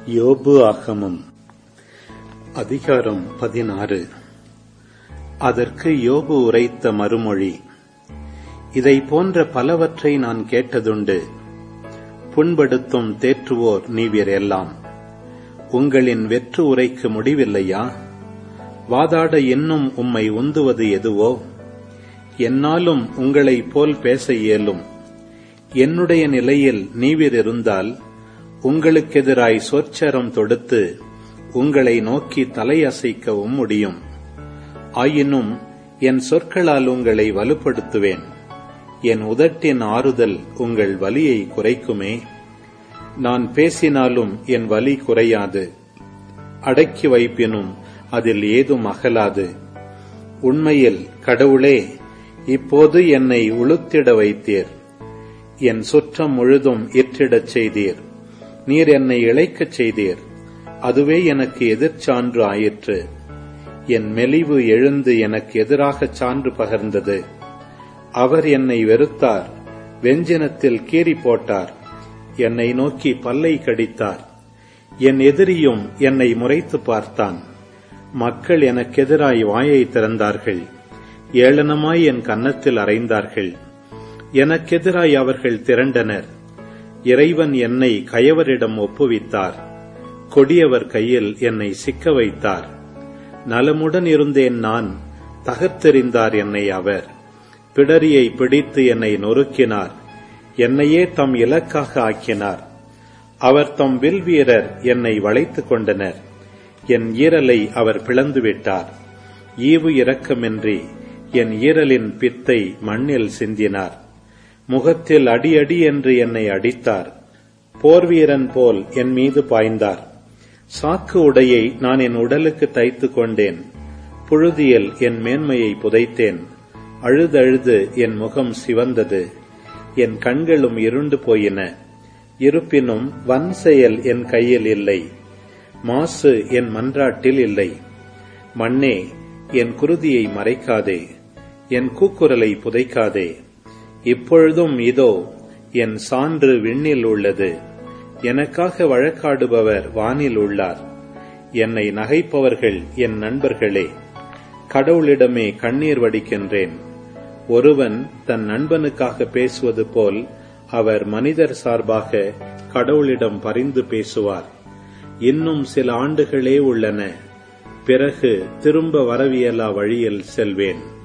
யோபு ஆகமம் அதிகாரம் பதினாறு அதற்கு யோபு உரைத்த மறுமொழி இதை போன்ற பலவற்றை நான் கேட்டதுண்டு புண்படுத்தும் தேற்றுவோர் நீவிர் எல்லாம் உங்களின் வெற்று உரைக்கு முடிவில்லையா வாதாட இன்னும் உம்மை உந்துவது எதுவோ என்னாலும் உங்களைப் போல் பேச இயலும் என்னுடைய நிலையில் நீவிர் இருந்தால் உங்களுக்கெதிராய் சொற்சரம் தொடுத்து உங்களை நோக்கி தலையசைக்கவும் முடியும் ஆயினும் என் சொற்களால் உங்களை வலுப்படுத்துவேன் என் உதட்டின் ஆறுதல் உங்கள் வலியை குறைக்குமே நான் பேசினாலும் என் வலி குறையாது அடக்கி வைப்பினும் அதில் ஏதும் அகலாது உண்மையில் கடவுளே இப்போது என்னை உளுத்திட வைத்தீர் என் சுற்றம் முழுதும் இற்றிடச் செய்தீர் நீர் என்னை இழைக்கச் செய்தீர் அதுவே எனக்கு எதிர்ச்சான்று ஆயிற்று என் மெலிவு எழுந்து எனக்கு எதிராகச் சான்று பகர்ந்தது அவர் என்னை வெறுத்தார் வெஞ்சினத்தில் கீறி போட்டார் என்னை நோக்கி பல்லை கடித்தார் என் எதிரியும் என்னை முறைத்து பார்த்தான் மக்கள் எனக்கெதிராய் வாயை திறந்தார்கள் ஏளனமாய் என் கன்னத்தில் அறைந்தார்கள் எனக்கெதிராய் அவர்கள் திரண்டனர் இறைவன் என்னை கயவரிடம் ஒப்புவித்தார் கொடியவர் கையில் என்னை சிக்க வைத்தார் நலமுடன் இருந்தேன் நான் தகர்த்தெறிந்தார் என்னை அவர் பிடரியை பிடித்து என்னை நொறுக்கினார் என்னையே தம் இலக்காக ஆக்கினார் அவர் தம் வில் வீரர் என்னை வளைத்துக் கொண்டனர் என் ஈரலை அவர் பிளந்துவிட்டார் ஈவு இரக்கமின்றி என் ஈரலின் பித்தை மண்ணில் சிந்தினார் முகத்தில் அடி அடி என்று என்னை அடித்தார் போர்வீரன் போல் என் மீது பாய்ந்தார் சாக்கு உடையை நான் என் உடலுக்கு தைத்து கொண்டேன் புழுதியில் என் மேன்மையை புதைத்தேன் அழுதழுது என் முகம் சிவந்தது என் கண்களும் இருண்டு போயின இருப்பினும் வன் செயல் என் கையில் இல்லை மாசு என் மன்றாட்டில் இல்லை மண்ணே என் குருதியை மறைக்காதே என் கூக்குரலை புதைக்காதே இப்பொழுதும் இதோ என் சான்று விண்ணில் உள்ளது எனக்காக வழக்காடுபவர் வானில் உள்ளார் என்னை நகைப்பவர்கள் என் நண்பர்களே கடவுளிடமே கண்ணீர் வடிக்கின்றேன் ஒருவன் தன் நண்பனுக்காக பேசுவது போல் அவர் மனிதர் சார்பாக கடவுளிடம் பரிந்து பேசுவார் இன்னும் சில ஆண்டுகளே உள்ளன பிறகு திரும்ப வரவியலா வழியில் செல்வேன்